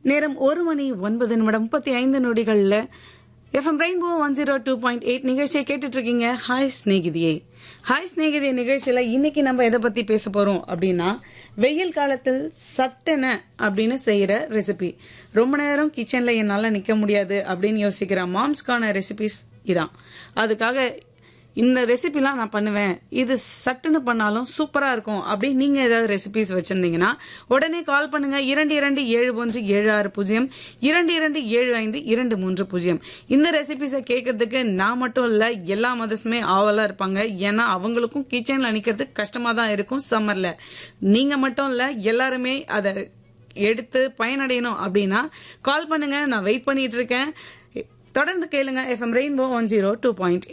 நேரம் ஒரு மணி ஒன்பது நிமிடம் முப்பத்தி ஐந்து நொடிகள்ல FM rainbow one zero two point eight நிகழ்ச்சியை கேட்டுட்டு இருக்கீங்க ஹாய் ஸ்நேகிதியே ஹாய் ஸ்நேகிதியே நிகழ்ச்சியில இன்னைக்கு நம்ம எதை பத்தி பேச போறோம் அப்படின்னா வெயில் காலத்தில் சட்டென அப்படின்னு செய்யற ரெசிபி ரொம்ப நேரம் கிச்சன்ல என்னால நிக்க முடியாது அப்படின்னு யோசிக்கிற மாம்ஸ்க்கான ரெசிபிஸ் இதான் அதுக்காக இந்த ரெசிபிலாம் நான் பண்ணுவேன் இது சட்டுன்னு பண்ணாலும் சூப்பரா இருக்கும் அப்படி நீங்க ஏதாவது ரெசிபிஸ் வச்சிருந்தீங்கன்னா உடனே கால் பண்ணுங்க இரண்டு இரண்டு ஏழு ஒன்று ஏழு ஆறு பூஜ்ஜியம் இரண்டு இரண்டு ஏழு ஐந்து இரண்டு மூன்று பூஜ்ஜியம் இந்த ரெசிபிஸை கேட்கறதுக்கு நான் மட்டும் இல்ல எல்லா மதர்ஸுமே ஆவலா இருப்பாங்க ஏன்னா அவங்களுக்கும் கிச்சன்ல நிக்கிறது கஷ்டமா தான் இருக்கும் சம்மர்ல நீங்க மட்டும் இல்ல எல்லாருமே அதை எடுத்து பயனடையணும் அப்படின்னா கால் பண்ணுங்க நான் வெயிட் பண்ணிட்டு இருக்கேன் தொடர்ந்து கேளுங்க FM rainbow one zero two point